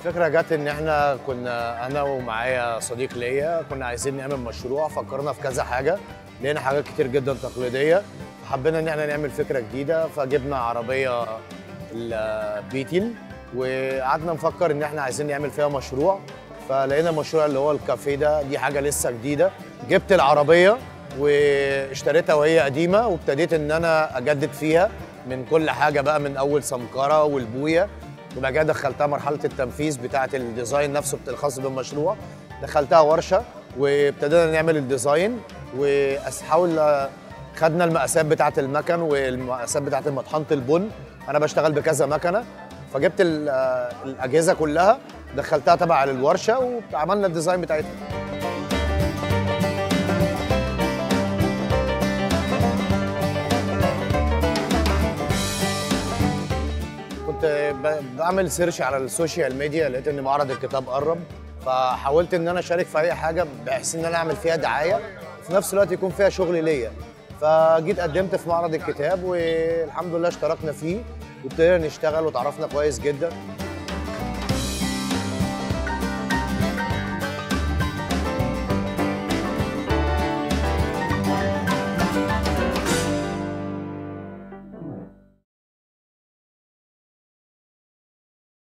الفكرة جت إن إحنا كنا أنا ومعايا صديق ليا كنا عايزين نعمل مشروع فكرنا في كذا حاجة لقينا حاجات كتير جدا تقليدية حبينا إن إحنا نعمل فكرة جديدة فجبنا عربية البيتل وقعدنا نفكر إن إحنا عايزين نعمل فيها مشروع فلقينا مشروع اللي هو الكافيه ده دي حاجة لسه جديدة جبت العربية واشتريتها وهي قديمة وابتديت إن أنا أجدد فيها من كل حاجة بقى من أول سمكرة والبوية وبعد كده دخلتها مرحله التنفيذ بتاعه الديزاين نفسه الخاص بالمشروع دخلتها ورشه وابتدينا نعمل الديزاين واحاول خدنا المقاسات بتاعه المكن والمقاسات بتاعه مطحنه البن انا بشتغل بكذا مكنه فجبت ال- الاجهزه كلها دخلتها تبع الورشه وعملنا الديزاين بتاعتها كنت ب- بعمل سيرش على السوشيال ميديا لقيت ان معرض الكتاب قرب فحاولت ان انا اشارك في اي حاجه بحيث ان انا اعمل فيها دعايه وفي نفس الوقت يكون فيها شغل ليا فجيت قدمت في معرض الكتاب والحمد لله اشتركنا فيه وابتدينا نشتغل وتعرفنا كويس جدا